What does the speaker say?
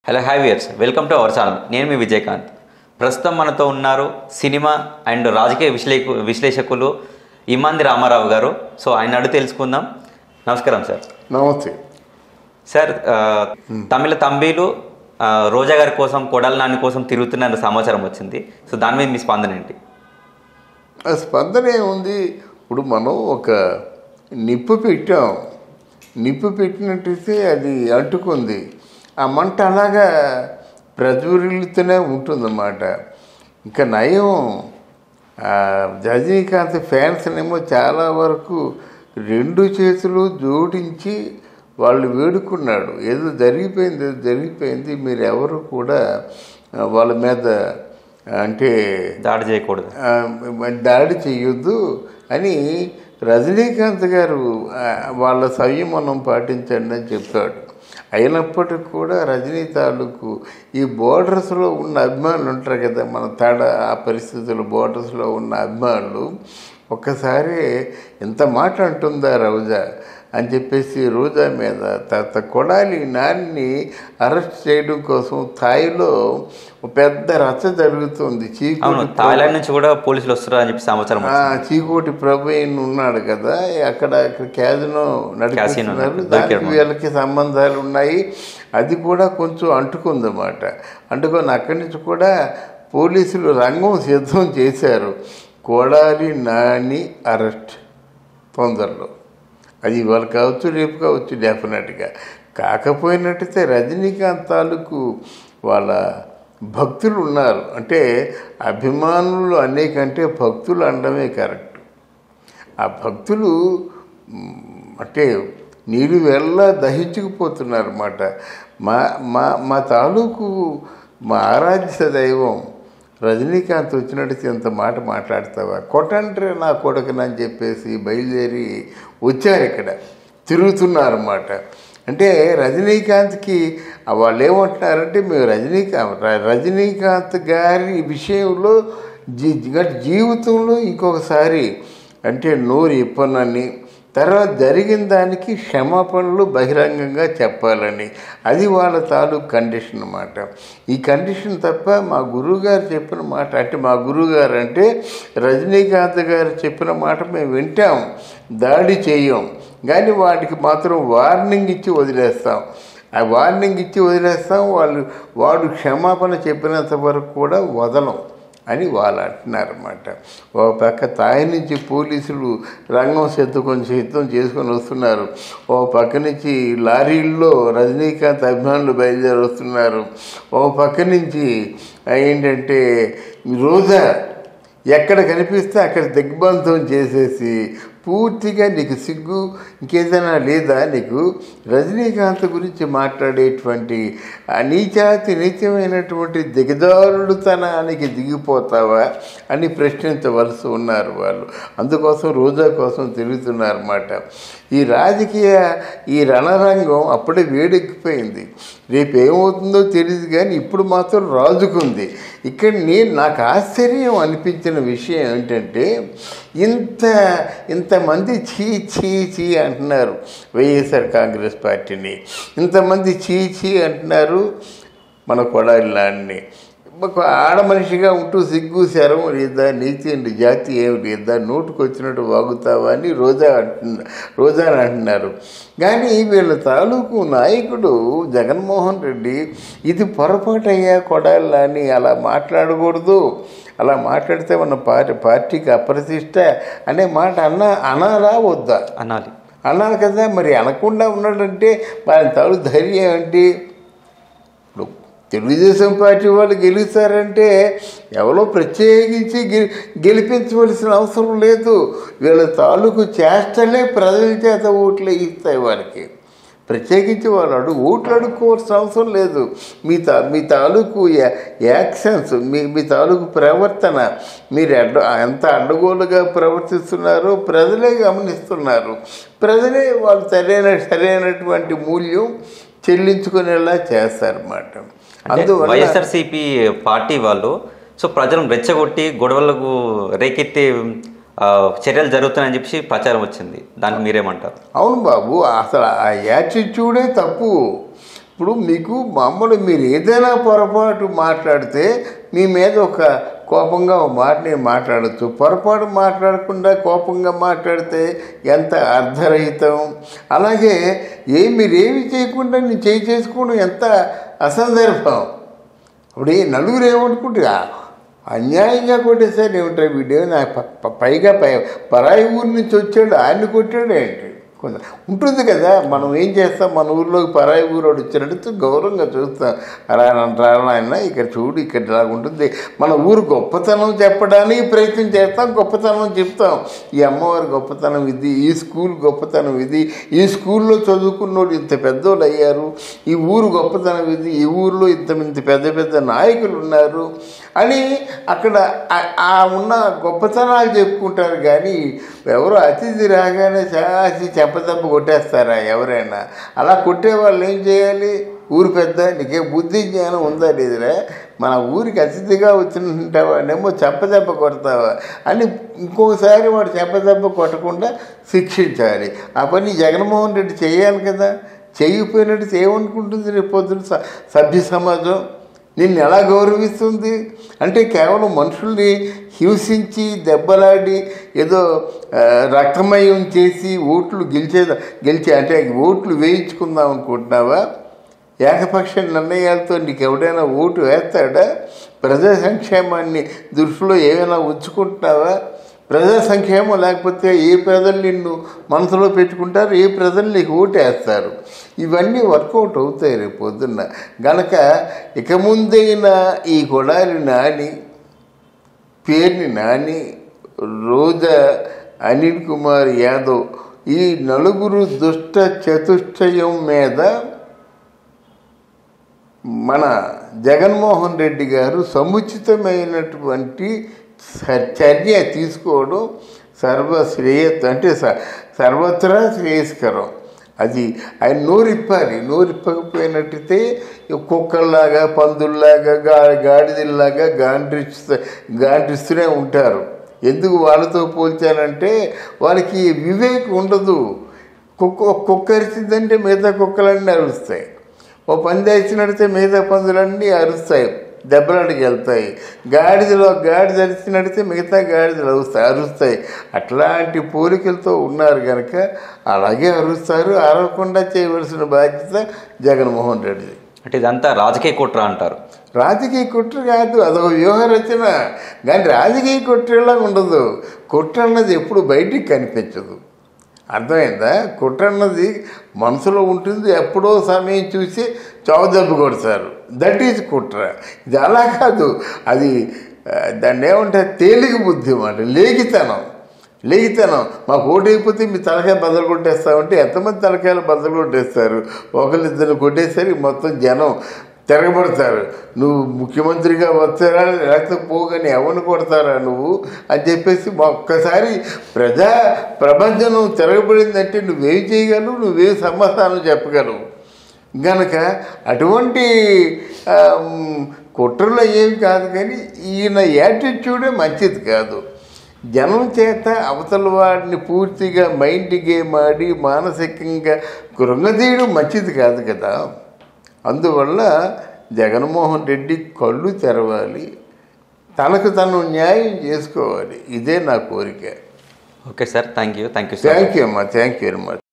Hello hi viewers welcome to our channel నేను మీ విజయకాంత్ ప్రస్తుతం మనతో ఉన్నారు సినిమా అండ్ రాజకీయ విశ్లేకు విశ్లేషకులు ఇమాంది రామారావు గారు సో ఆయన అడుగు తెలుసుకుందాం నమస్కారం సార్ నమస్తే సార్ ఆ, తమిళ తంబీలు ఆ, రోజా గారి కోసం కొడాల నాని కోసం తిరుగుతున్న సమాచారం వచ్చింది సో దాని మీద మీ స్పందన ఏంటి ఆ స్పందన ఏముంది ఇప్పుడు మనం ఒక నిప్పు పెట్టాం నిప్పు పెట్టినట్టయితే అది అంటుకుంది ఆ మంట అలాగా ప్రజ్వరిల్లుతూనే ఉంటుందన్నమాట ఇంకా నయం ఆ, రజనీకాంత్ ఫ్యాన్స్నేమో చాలా వరకు రెండు చేతులు జోడించి వాళ్ళు వేడుకున్నాడు ఏదో జరిగిపోయింది ఏదో జరిగిపోయింది మీరు ఎవరు కూడా ఆ, వాళ్ళ మీద అంటే దాడి చేయకూడదు ఆ, దాడి చెయ్యొద్దు అని రజనీకాంత్ గారు ఆ, వాళ్ళ సంయమనం పాటించండి అని చెప్పాడు అయినప్పటికీ కూడా రజనీ తాలూకు ఈ బోర్డర్స్లో ఉన్న అభిమానులు ఉంటారు కదా మన తాడ ఆ పరిస్థితుల్లో బోర్డర్స్లో ఉన్న అభిమానులు ఒక్కసారి ఇంత మాట అంటుందా రోజా అని చెప్పేసి రోజా మీద తర్వాత కొడాలి నాన్ని అరెస్ట్ చేయడం కోసం థాయిలో ఒక పెద్ద రచ్చ జరుగుతుంది అవును చీకటి థాయిలాండ్ నుంచి కూడా పోలీసులు వస్తారు అని చెప్పి సమాచారం ఆ, వచ్చింది. చీకోటి ప్రవీణ్ ఉన్నాడు కదా అక్కడ అక్కడ క్యాజినో నడిపిస్తున్నారు దొరికాడు దానికి మనకు. వీళ్ళకి సంబంధాలు ఉన్నాయి అది కూడా కొంచెం అంటుకుందన్నమాట అంటుకొని అక్కడి నుంచి కూడా పోలీసులు రంగం సిద్ధం చేశారు కొడాలి నాని అరెస్ట్ తొందరలో అది ఇవాళ కావచ్చు రేపు కావచ్చు డెఫినెట్గా కాకపోయినట్టయితే రజనీకాంత్ తాలూకు వాళ్ళ భక్తులు ఉన్నారు అంటే అభిమానులు అనేకంటే భక్తులు అనడమే కరెక్ట్ ఆ భక్తులు మ్, అంటే నీరు వెళ్ళ దహించుకుపోతున్నారు అన్నమాట మా మా మా తాలూకు మా ఆరాధ్య దైవం రజనీకాంత్ వచ్చినట్టు ఇంత మాట మాట్లాడతావా కొట్టంటే నా కొడుకునని చెప్పేసి బయలుదేరి వచ్చారు ఇక్కడ తిరుగుతున్నారన్నమాట అంటే రజనీకాంత్కి వాళ్ళు ఏమంటున్నారంటే మేము రజనీకాంత్ రజనీకాంత్ గారి విషయంలో జీ జీవితంలో ఇంకొకసారి అంటే నోరు ఇప్పనని తర్వాత జరిగిన దానికి క్షమాపణలు బహిరంగంగా చెప్పాలని అది వాళ్ళ తాలూకు కండిషన్ అన్నమాట ఈ కండిషన్ తప్ప మా గురువుగారు చెప్పిన మాట అంటే మా గురువుగారు అంటే రజనీకాంత్ గారు చెప్పిన మాట మేము వింటాం దాడి చేయం కానీ వాటికి మాత్రం వార్నింగ్ ఇచ్చి వదిలేస్తాం ఆ వార్నింగ్ ఇచ్చి వదిలేస్తాం వాళ్ళు వాడు క్షమాపణ చెప్పినంత వరకు కూడా వదలం అని వాళ్ళు అంటున్నారన్నమాట ఓ పక్క తాయి నుంచి పోలీసులు రంగం సిద్ధకొని సిద్ధం చేసుకొని వస్తున్నారు ఓ పక్క నుంచి లారీల్లో రజనీకాంత్ అభిమానులు బయలుదేరి వస్తున్నారు ఓ పక్క నుంచి ఏంటంటే రోజా ఎక్కడ కనిపిస్తే అక్కడ దిగ్బంధం చేసేసి పూర్తిగా నీకు సిగ్గు ఇంకేదైనా లేదా నీకు రజనీకాంత్ గురించి మాట్లాడేటువంటి ఆ నీచాతి నీచమైనటువంటి దిగజారుడుతనానికి దిగిపోతావా అని ప్రశ్నించవలసి ఉన్నారు వాళ్ళు అందుకోసం రోజా కోసం తిరుగుతున్నారన్నమాట ఈ రాజకీయ ఈ రణరంగం అప్పుడే వేడెక్కిపోయింది రేపు ఏమవుతుందో తెలియదు కానీ ఇప్పుడు మాత్రం రాజుకుంది ఇక్కడ నేను నాకు ఆశ్చర్యం అనిపించిన విషయం ఏంటంటే ఇంత ఇంతమంది చీ చీ చీ అంటున్నారు వైఎస్ఆర్ కాంగ్రెస్ పార్టీని ఇంతమంది చీ చీ అంటున్నారు మన కొడాలి లాన్ని ఒక ఆడ మనిషిగా ఉంటూ సిగ్గు శరం లేదా నీతి అండి జాతి ఏమి లేదా నోటుకు వచ్చినట్టు వాగుతావా అని రోజా అంటున్న రోజా అని అంటున్నారు కానీ వీళ్ళ తాలూకు నాయకుడు జగన్మోహన్ రెడ్డి ఇది పొరపాటయ్యా కొడాలి అని అలా మాట్లాడకూడదు అలా మాట్లాడితే మన పార్టీ పార్టీకి అప్రతిష్ట అనే మాట అన్నా అనాలా వద్దా అనాలి అన్నారు కదా మరి అనకుండా ఉన్నాడంటే వాళ్ళ తాడు ధైర్యం ఏంటి ఇప్పుడు తెలుగుదేశం పార్టీ వాళ్ళు గెలుస్తారంటే ఎవరో ప్రత్యేకించి గె- గెలిపించవలసిన అవసరం లేదు వీళ్ళ తాలూకు చేష్టలే ప్రజల చేత ఓట్లు ఇస్తాయి వాళ్ళకి ప్రత్యేకించి వాళ్ళు అడుగు ఓట్లు అడుక్కోవాల్సిన అవసరం లేదు మీ తా మీ తాలూకు యా- యాక్షన్స్ మీ మీ తాలూకు ప్రవర్తన మీరు అడ్డ ఎంత అడ్డగోలుగా ప్రవర్తిస్తున్నారో ప్రజలే గమనిస్తున్నారు ప్రజలే వాళ్ళు సరైన సరైనటువంటి మూల్యం చెల్లించుకునేలా చేస్తారన్నమాట అంటే అందువల్ల వైఎస్ఆర్సీపీ పార్టీ వాళ్ళు సో ప్రజలను రెచ్చగొట్టి గొడవలకు రేకెత్తే ఆ, చర్యలు జరుగుతున్నాయని చెప్పి ప్రచారం వచ్చింది దానికి మీరేమంటారు అవును బాబు అసలు ఆ యాటిట్యూడే తప్పు ఇప్పుడు మీకు మామూలు మీరు ఏదైనా పొరపాటు మాట్లాడితే మీ మీద ఒక కోపంగా ఒక మాట నేను మాట్లాడచ్చు పొరపాటు మాట్లాడకుండా కోపంగా మాట్లాడితే ఎంత అర్ధరహితం అలాగే ఏ మీరేమి చేయకుండా నేను చేయి చేసుకోవడం ఎంత అసందర్భం ఇప్పుడు ఈ నలుగురు ఏమనుకుంటే "ఆ, అన్యాయంగా కొట్టేసారు ఏమిటో వీడియో నా ప- ప- పైగా పై పరాయి ఊరి నుంచి వచ్చాడు ఆయన్ని కొట్టాడు ఏంటి కొంత ఉంటుంది కదా మనం ఏం చేస్తాం మన ఊర్లోకి పరాయి ఊరోడు వచ్చినట్టు గౌరవంగా చూస్తాం అలా అంటారా ఆయన ఇక్కడ చూడు ఇక్కడ ఇలా ఉంటుంది మన ఊరు గొప్పతనం చెప్పడానికి ప్రయత్నం చేస్తాం గొప్పతనం చెప్తాం ఈ అమ్మవారి గొప్పతనం ఇది ఈ స్కూల్ గొప్పతనం ఇది ఈ స్కూల్లో చదువుకున్నోడు ఇంత పెద్దోళ్ళు అయ్యారు ఈ ఊరు గొప్పతనం ఇది ఈ ఊర్లో ఇంత ఇంత పెద్ద పెద్ద నాయకులు ఉన్నారు అని అక్కడ ఆ- ఆ ఉన్న గొప్పతనాలు చెప్పుకుంటారు కానీ ఎవరో అతిథి రాగానే చాసి చెప్పదెబ్బ కొట్టేస్తారా ఎవరైనా అలా కొట్టే వాళ్ళు ఏం చేయాలి ఊరు పెద్ద నీకే బుద్ధి జ్ఞానం ఉందా లేదురా మన ఊరికి అతిథిగా వచ్చినవాడేమో చెప్పదెబ్బ కొడతావా అని ఇంకోసారి వాడు చెప్పదెబ్బ కొట్టకుండా శిక్షించాలి ఆ పని జగన్మోహన్ రెడ్డి చేయాలి కదా చేయకపోయినట్టు ఏమనుకుంటుంది రేపు పొద్దున స- సభ్య సమాజం నిన్ను ఎలా గౌరవిస్తుంది అంటే కేవలం మనుషుల్ని హింసించి దెబ్బలాడి ఏదో ఆ, రక్తమయం చేసి ఓట్లు గెలిచే గెలిచే అంటే ఓట్లు వేయించుకుందాం అనుకుంటున్నావా ఏకపక్ష నిర్ణయాలతో నీకు ఎవడైనా ఓటు వేస్తాడా ప్రజా సంక్షేమాన్ని దృష్టిలో ఏమైనా ఉంచుకుంటున్నావా ప్రజా సంక్షేమం లేకపోతే ఏ ప్రజలు నిన్ను మనసులో పెట్టుకుంటారు ఏ ప్రజలు నీకు ఓటు వేస్తారు ఇవన్నీ వర్కౌట్ అవుతాయి రేపు పొద్దున్న గనక ఇక ముందైన ఈ కొడాలి నాని పేరుని నాని రోజా అనిల్ కుమార్ యాదవ్ ఈ నలుగురు దుష్ట చతుష్టయం మీద మన జగన్మోహన్ రెడ్డి గారు సముచితమైనటువంటి స- చర్య తీసుకోవడం సర్వశ్రేయ అంటే స- సర్వత్రా శ్రేయస్కరం అది ఆయన నోరిప్పాలి నోరిప్పకపోయినట్టయితే కుక్కల్లాగా పందుల్లాగా గా గాడిదల్లాగా గాండ్రిస్తూ గాండ్రిస్తూనే ఉంటారు ఎందుకు వాళ్ళతో పోల్చానంటే వాళ్ళకి వివేక్ ఉండదు కుక్క ఒక కుక్క అరిచిందంటే మిగతా కుక్కలన్నీ అరుస్తాయి ఓ పంది అరిచినడితే మిగతా పందులన్నీ అరుస్తాయి దెబ్బలాడికి వెళ్తాయి గాడిదలో గాడిద అరిచినడితే మిగతా గాడిదలు అరుస్తాయి అరుస్తాయి అట్లాంటి పోలికలతో ఉన్నారు కనుక అలాగే అరుస్తారు అరవకుండా చేయవలసిన బాధ్యత జగన్మోహన్ రెడ్డిది అంటే ఇదంతా రాజకీయ కుట్ర అంటారు రాజకీయ కుట్ర కాదు అదొక వ్యూహ రచన కానీ రాజకీయ కుట్రలా ఉండదు కుట్ర అన్నది ఎప్పుడు బయటికి కనిపించదు అర్థమైందా కుట్ర అన్నది మనసులో ఉంటుంది ఎప్పుడో సమయం చూసి చౌదెబ్బ కొడతారు దట్ ఈజ్ కుట్ర ఇది అలా కాదు అది ఆ, దాన్ని ఏమంటారు తేలిక బుద్ధి అన్నమాట లేఖితనం లేఖితనం మాకు ఓటు అయిపోతే మీ తలకాయ బద్దలు కొట్టేస్తామంటే ఎంతమంది తలకాయలు బద్దలు కొట్టేస్తారు ఒకళ్ళిద్దరు కొట్టేసరికి మొత్తం జనం తిరగబడతారు నువ్వు ముఖ్యమంత్రిగా వస్తారా లేకపోతే పోగానే ఎవరిని కొడతారా నువ్వు అని చెప్పేసి మా ఒక్కసారి ప్రజా ప్రపంచం తిరగబడిందంటే నువ్వేం చేయగలవు నువ్వేం సమాధానం చెప్పగలవు గనక అటువంటి ఆ, మ్, కుట్రలు ఏమి కాదు కానీ ఈయన యాటిట్యూడే మంచిది కాదు జనం చేత అవతల వాడిని పూర్తిగా మైండ్ గేమ్ ఆడి మానసికంగా కృంగదీయడం మంచిది కాదు కదా అందువల్ల జగన్మోహన్ రెడ్డి కళ్ళు తెరవాలి తనకు తను న్యాయం చేసుకోవాలి ఇదే నా కోరిక okay sir thank you thank you sir thank you అమ్మా థ్యాంక్ యూ వెరీ మచ్